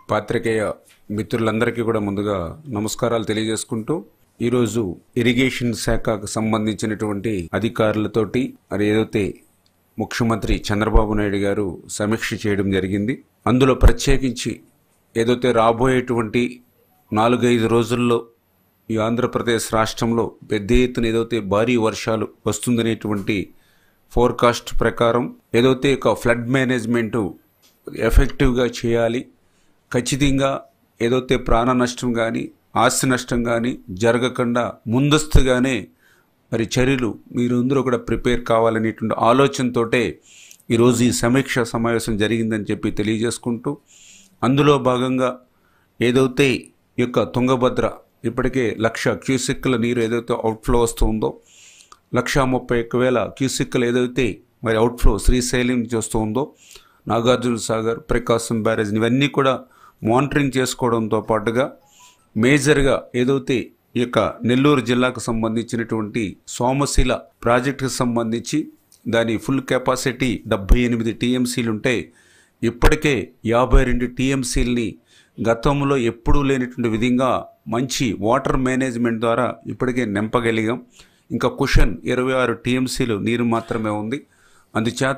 పాత్రికేయ మిత్రులందరికీ కూడా ముందుగా నమస్కారాలు తెలియజేసుకుంటూ ఈరోజు ఇరిగేషన్ శాఖకు సంబంధించినటువంటి అధికారులతోటి మరి ఏదైతే ముఖ్యమంత్రి చంద్రబాబు నాయుడు గారు సమీక్ష చేయడం జరిగింది అందులో ప్రత్యేకించి ఏదైతే రాబోయేటువంటి నాలుగైదు రోజుల్లో ఈ ఆంధ్రప్రదేశ్ రాష్ట్రంలో పెద్ద ఎత్తున ఏదైతే భారీ వర్షాలు వస్తుందనేటువంటి ఫోర్కాస్ట్ ప్రకారం ఏదైతే ఒక ఫ్లడ్ మేనేజ్మెంటు ఎఫెక్టివ్గా చేయాలి ఖచ్చితంగా ఏదైతే ప్రాణ నష్టం కానీ ఆస్తి నష్టం కానీ జరగకుండా ముందస్తుగానే మరి చర్యలు మీరు అందరూ కూడా ప్రిపేర్ కావాలనేటువంటి ఆలోచనతోటే ఈరోజు ఈ సమీక్ష సమావేశం జరిగిందని చెప్పి తెలియజేసుకుంటూ అందులో భాగంగా ఏదైతే ఈ యొక్క తుంగభద్ర ఇప్పటికే లక్ష క్యూసిక్ల నీరు ఏదైతే అవుట్ఫ్లో వస్తుందో లక్ష ముప్పై ఒక్క వేల క్యూసిక్లు ఏదైతే మరి అవుట్ఫ్లో శ్రీశైలం నుంచి వస్తుందో నాగార్జున సాగర్ ప్రకాశం బ్యారేజ్ ఇవన్నీ కూడా మానిటరింగ్ చేసుకోవడంతో పాటుగా మేజర్గా ఏదైతే ఈ యొక్క నెల్లూరు జిల్లాకు సంబంధించినటువంటి సోమశిల ప్రాజెక్టుకు సంబంధించి దాని ఫుల్ కెపాసిటీ డెబ్బై ఎనిమిది టీఎంసీలు ఉంటే ఇప్పటికే యాభై రెండు టీఎంసీలని గతంలో ఎప్పుడూ లేనటువంటి విధంగా మంచి వాటర్ మేనేజ్మెంట్ ద్వారా ఇప్పటికే నింపగలిగాం ఇంకా కుషన్ ఇరవై ఆరు టీఎంసీలు నీరు మాత్రమే ఉంది అందుచేత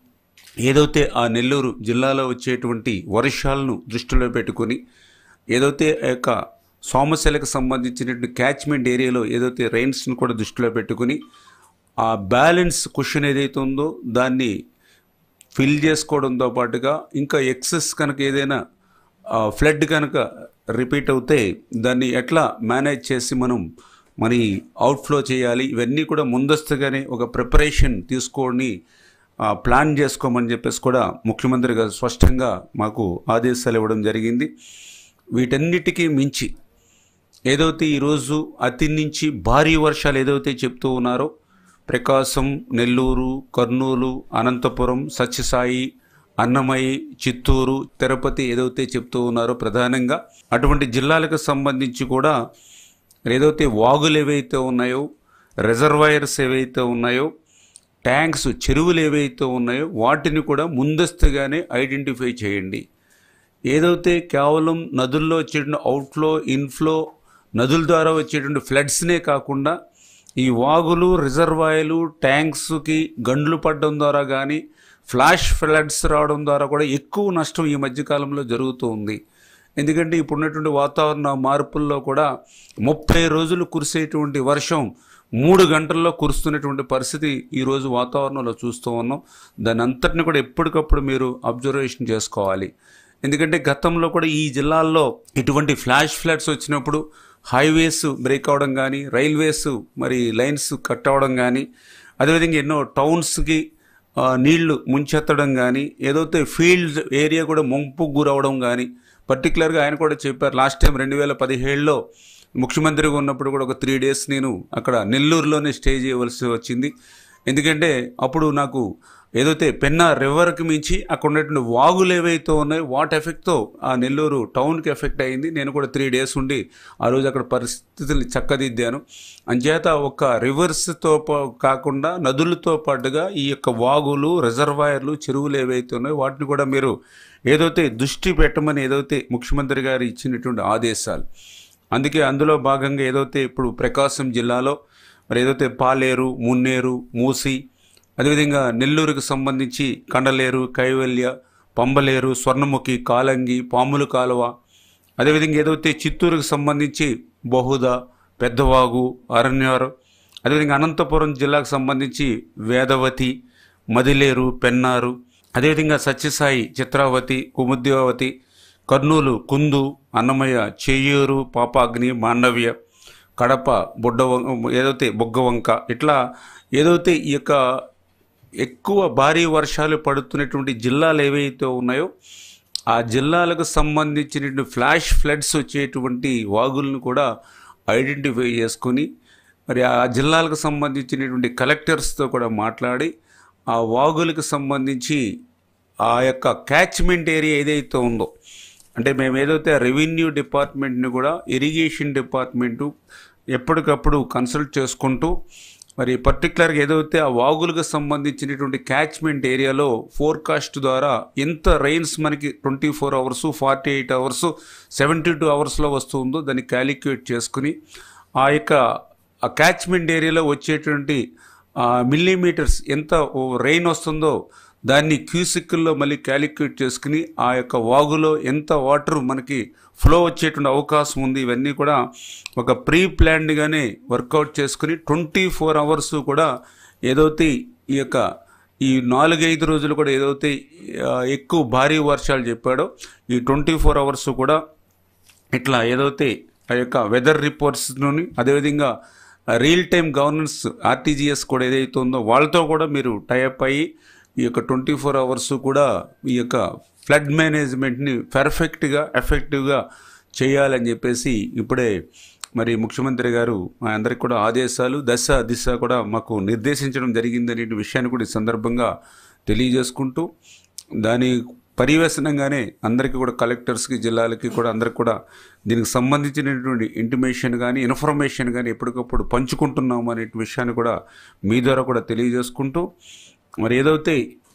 ఏదైతే ఆ నెల్లూరు జిల్లాలో వచ్చేటువంటి వర్షాలను దృష్టిలో పెట్టుకొని ఏదైతే ఆ యొక్క సోమశిలకు సంబంధించినటువంటి క్యాచ్మెంట్ ఏరియాలో ఏదైతే రైన్స్ను కూడా దృష్టిలో పెట్టుకుని ఆ బ్యాలెన్స్ క్వశ్చన్ ఏదైతే ఉందో దాన్ని ఫిల్ చేసుకోవడంతో పాటుగా ఇంకా ఎక్సెస్ కనుక ఏదైనా ఫ్లడ్ కనుక రిపీట్ అవుతే దాన్ని ఎట్లా మేనేజ్ చేసి మనం మరి అవుట్ఫ్లో చేయాలి ఇవన్నీ కూడా ముందస్తుగానే ఒక ప్రిపరేషన్ తీసుకొని ఆ, ప్లాన్ చేసుకోమని చెప్పేసి కూడా ముఖ్యమంత్రి గారు స్పష్టంగా మాకు ఆదేశాలు ఇవ్వడం జరిగింది వీటన్నిటికీ మించి ఏదైతే ఈరోజు అతి నుంచి భారీ వర్షాలు ఏదైతే చెప్తూ ఉన్నారో ప్రకాశం నెల్లూరు కర్నూలు అనంతపురం సత్యసాయి అన్నమయ్య చిత్తూరు తిరుపతి ఏదైతే చెప్తూ ఉన్నారో ప్రధానంగా అటువంటి జిల్లాలకు సంబంధించి కూడా ఏదైతే వాగులు ఏవైతే ఉన్నాయో రిజర్వాయర్స్ ఏవైతే ఉన్నాయో ట్యాంక్స్ చెరువులు ఏవైతే ఉన్నాయో వాటిని కూడా ముందస్తుగానే ఐడెంటిఫై చేయండి ఏదైతే కేవలం నదుల్లో వచ్చేటువంటి అవుట్ఫ్లో ఇన్ఫ్లో నదుల ద్వారా వచ్చేటువంటి ఫ్లడ్స్నే కాకుండా ఈ వాగులు రిజర్వాయర్లు ట్యాంక్స్కి గండ్లు పడడం ద్వారా కానీ ఫ్లాష్ ఫ్లడ్స్ రావడం ద్వారా కూడా ఎక్కువ నష్టం ఈ మధ్యకాలంలో జరుగుతూ ఉంది ఎందుకంటే ఇప్పుడున్నటువంటి వాతావరణ మార్పుల్లో కూడా ముప్పై రోజులు కురిసేటువంటి వర్షం మూడు గంటల్లో కురుస్తున్నటువంటి పరిస్థితి ఈరోజు వాతావరణంలో చూస్తూ ఉన్నాం దాని అంతటిని కూడా ఎప్పటికప్పుడు మీరు అబ్జర్వేషన్ చేసుకోవాలి ఎందుకంటే గతంలో కూడా ఈ జిల్లాల్లో ఇటువంటి ఫ్లాష్ ఫ్లడ్స్ వచ్చినప్పుడు హైవేస్ బ్రేక్ అవడం కానీ రైల్వేస్ మరి లైన్స్ కట్ అవడం కానీ అదేవిధంగా ఎన్నో టౌన్స్కి ఆ, నీళ్లు ముంచెత్తడం కానీ ఏదైతే ఫీల్డ్ ఏరియా కూడా ముంపు గురవడం కానీ పర్టికులర్గా ఆయన కూడా చెప్పారు లాస్ట్ టైం రెండు వేల పదిహేడులో ముఖ్యమంత్రిగా ఉన్నప్పుడు కూడా ఒక త్రీ డేస్ నేను అక్కడ నెల్లూరులోనే స్టే చేయవలసి వచ్చింది ఎందుకంటే అప్పుడు నాకు ఏదైతే పెన్నా రివర్కి మించి అక్కడ ఉన్నటువంటి వాగులు ఏవైతే ఉన్నాయో వాటి ఎఫెక్ట్తో ఆ నెల్లూరు టౌన్కి ఎఫెక్ట్ అయింది నేను కూడా త్రీ డేస్ ఉండి ఆ రోజు అక్కడ పరిస్థితులు చక్కదిద్దాను అంచేత ఒక రివర్స్తో పా- కాకుండా నదులతో పాటుగా ఈ యొక్క వాగులు రిజర్వాయర్లు చెరువులు ఏవైతే ఉన్నాయో వాటిని కూడా మీరు ఏదైతే దృష్టి పెట్టమని ఏదైతే ముఖ్యమంత్రి గారు ఇచ్చినటువంటి ఆదేశాలు అందుకే అందులో భాగంగా ఏదైతే ఇప్పుడు ప్రకాశం జిల్లాలో మరి ఏదైతే పాలేరు మున్నేరు మూసి అదేవిధంగా నెల్లూరుకు సంబంధించి కండలేరు కైవల్య పంబలేరు స్వర్ణముఖి కాలంగి పాముల కాలువ అదేవిధంగా ఏదైతే చిత్తూరుకు సంబంధించి బహుద పెద్దవాగు అరణ్యారు అదేవిధంగా అనంతపురం జిల్లాకు సంబంధించి వేదవతి మదిలేరు పెన్నారు అదేవిధంగా సత్యసాయి చిత్రావతి కుముద్యావతి కర్నూలు కుందు అన్నమయ్య చెయ్యూరు పాపాగ్ని మాండవ్య కడప బుడ్డ వం- ఏదైతే బొగ్గవంక ఇట్లా ఏదైతే ఈ యొక్క ఎక్కువ భారీ వర్షాలు పడుతున్నటువంటి జిల్లాలు ఏవైతే ఉన్నాయో ఆ జిల్లాలకు సంబంధించినటువంటి ఫ్లాష్ ఫ్లడ్స్ వచ్చేటువంటి వాగులను కూడా ఐడెంటిఫై చేసుకొని మరి ఆ జిల్లాలకు సంబంధించినటువంటి కలెక్టర్స్తో కూడా మాట్లాడి ఆ వాగులకు సంబంధించి ఆ యొక్క క్యాచ్మెంట్ ఏరియా ఏదైతే ఉందో అంటే మేము ఏదైతే రెవెన్యూ డిపార్ట్మెంట్ని కూడా ఇరిగేషన్ డిపార్ట్మెంటు ఎప్పటికప్పుడు కన్సల్ట్ చేసుకుంటూ మరి పర్టికులర్గా ఏదైతే ఆ వాగులకు సంబంధించినటువంటి క్యాచ్మెంట్ ఏరియాలో ఫోర్కాస్ట్ ద్వారా ఎంత రైన్స్ మనకి twenty four hours forty eight hours seventy two అవర్స్లో వస్తుందో దాన్ని క్యాలిక్యులేట్ చేసుకుని ఆ యొక్క ఆ క్యాచ్మెంట్ ఏరియాలో వచ్చేటువంటి మిల్లీమీటర్స్ ఎంత రెయిన్ వస్తుందో దాన్ని క్యూసిక్కుల్లో మళ్ళీ క్యాలిక్యులేట్ చేసుకుని ఆ యొక్క వాగులో ఎంత వాటర్ మనకి ఫ్లో వచ్చేటువంటి అవకాశం ఉంది ఇవన్నీ కూడా ఒక ప్రీ ప్లాన్డ్గానే వర్కౌట్ చేసుకుని ట్వంటీ ఫోర్ అవర్స్ కూడా ఏదైతే ఈ యొక్క ఈ నాలుగైదు రోజులు కూడా ఏదైతే ఆ, ఎక్కువ భారీ వర్షాలు చెప్పాడో ఈ ట్వంటీ ఫోర్ అవర్స్ కూడా ఇట్లా ఏదైతే ఆ యొక్క వెదర్ రిపోర్ట్స్ని అదేవిధంగా రియల్ టైం గవర్నెన్స్ ఆర్టీజీఎస్ కూడా ఏదైతే ఉందో వాళ్ళతో కూడా మీరు టైఅప్ అయ్యి ఈ యొక్క ట్వంటీ ఫోర్ అవర్స్ కూడా ఈ యొక్క ఫ్లడ్ మేనేజ్మెంట్ని పర్ఫెక్ట్గా ఎఫెక్టివ్గా చేయాలని చెప్పేసి ఇప్పుడే మరి ముఖ్యమంత్రి గారు మా అందరికి కూడా ఆదేశాలు దశ దిశ కూడా మాకు నిర్దేశించడం జరిగిందనే విషయాన్ని కూడా ఈ సందర్భంగా తెలియజేసుకుంటూ దాని పర్యవసనంగానే అందరికీ కూడా కలెక్టర్స్కి జిల్లాలకి కూడా అందరికి కూడా దీనికి సంబంధించినటువంటి ఇంటిమేషన్ కానీ ఇన్ఫర్మేషన్ కానీ ఎప్పటికప్పుడు పంచుకుంటున్నాము అనే విషయాన్ని కూడా మీ ద్వారా కూడా తెలియజేసుకుంటూ మరి ఏదైతే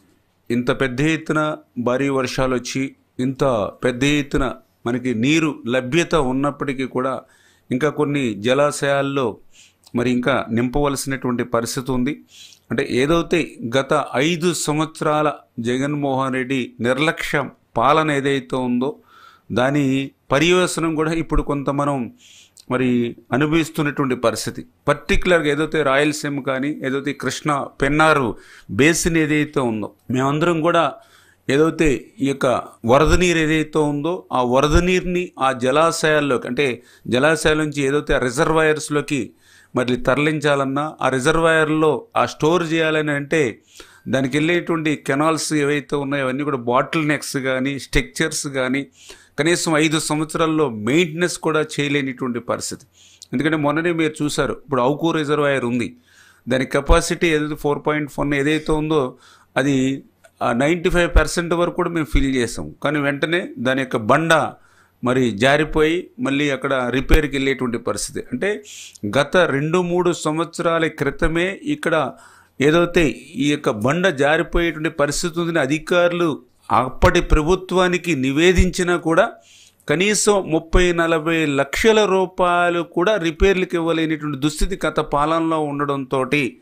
ఇంత పెద్ద ఎత్తున భారీ వర్షాలు వచ్చి ఇంత పెద్ద ఎత్తున మనకి నీరు లభ్యత ఉన్నప్పటికీ కూడా ఇంకా కొన్ని జలాశయాల్లో మరి ఇంకా నింపవలసినటువంటి పరిస్థితి ఉంది అంటే ఏదైతే గత ఐదు సంవత్సరాల జగన్మోహన్ రెడ్డి నిర్లక్ష్య పాలన ఏదైతే ఉందో దాని పర్యవసనం కూడా ఇప్పుడు కొంత మనం మరి అనుభవిస్తున్నటువంటి పరిస్థితి పర్టికులర్గా ఏదైతే రాయలసీమ కానీ ఏదైతే కృష్ణ పెన్నారు బేసిన్ ఏదైతే ఉందో మేమందరం కూడా ఏదైతే ఈ యొక్క వరద నీరు ఏదైతే ఉందో ఆ వరద నీరుని ఆ జలాశయాల్లోకి అంటే జలాశయాల నుంచి ఏదైతే రిజర్వాయర్స్లోకి మరి తరలించాలన్నా ఆ రిజర్వాయర్లో ఆ స్టోర్ చేయాలని అంటే దానికి వెళ్ళేటువంటి కెనాల్స్ ఏవైతే ఉన్నాయో అవన్నీ కూడా బాటిల్ నెక్స్ కానీ స్ట్రక్చర్స్ కానీ కనీసం ఐదు సంవత్సరాల్లో మెయింటెనెన్స్ కూడా చేయలేనిటువంటి పరిస్థితి ఎందుకంటే మొన్ననే మీరు చూసారు ఇప్పుడు అవుకూ రిజర్వాయర్ ఉంది దాని కెపాసిటీ ఏదైతే ఫోర్ పాయింట్ ఫోర్ ఏదైతే ఉందో అది నైంటీ ఫైవ్ పర్సెంట్ వరకు కూడా మేము ఫిల్ చేసాం కానీ వెంటనే దాని యొక్క బండ మరి జారిపోయి మళ్ళీ అక్కడ రిపేర్కి వెళ్ళేటువంటి పరిస్థితి అంటే గత రెండు మూడు సంవత్సరాల క్రితమే ఇక్కడ ఏదైతే ఈ యొక్క బండ జారిపోయేటువంటి పరిస్థితి ఉందని అధికారులు అప్పటి ప్రభుత్వానికి నివేదించినా కూడా కనీసం ముప్పై నలభై లక్షల రూపాయలు కూడా రిపేర్లకు ఇవ్వలేనిటువంటి దుస్థితి గత పాలనలో ఉండడంతో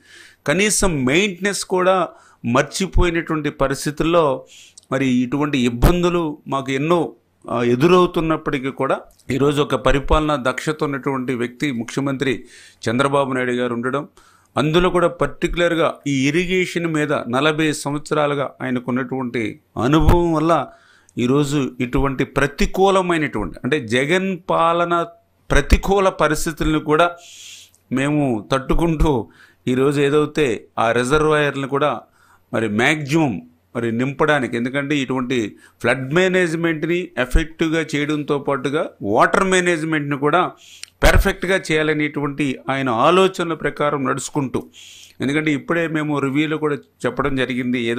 కనీసం మెయింటెనెన్స్ కూడా మర్చిపోయినటువంటి పరిస్థితుల్లో మరి ఇటువంటి ఇబ్బందులు మాకు ఎన్నో ఆ, ఎదురవుతున్నప్పటికీ కూడా ఈరోజు ఒక పరిపాలన దక్షత ఉన్నటువంటి వ్యక్తి ముఖ్యమంత్రి చంద్రబాబు నాయుడు గారు ఉండడం అందులో కూడా పర్టికులర్గా ఈ ఇరిగేషన్ మీద నలభై సంవత్సరాలుగా ఆయనకున్నటువంటి అనుభవం వల్ల ఈరోజు ఇటువంటి ప్రతికూలమైనటువంటి అంటే జగన్ పాలన ప్రతికూల పరిస్థితులను కూడా మేము తట్టుకుంటూ ఈరోజు ఏదైతే ఆ రిజర్వాయర్లను కూడా మరి మ్యాక్సిమం మరి నింపడానికి ఎందుకంటే ఇటువంటి ఫ్లడ్ మేనేజ్మెంట్ని ఎఫెక్టివ్గా చేయడంతో పాటుగా వాటర్ మేనేజ్మెంట్ని కూడా పెర్ఫెక్ట్గా చేయాలనేటువంటి ఆయన ఆలోచనల ప్రకారం నడుచుకుంటూ ఎందుకంటే ఇప్పుడే మేము రివ్యూలో కూడా చెప్పడం జరిగింది ఏదో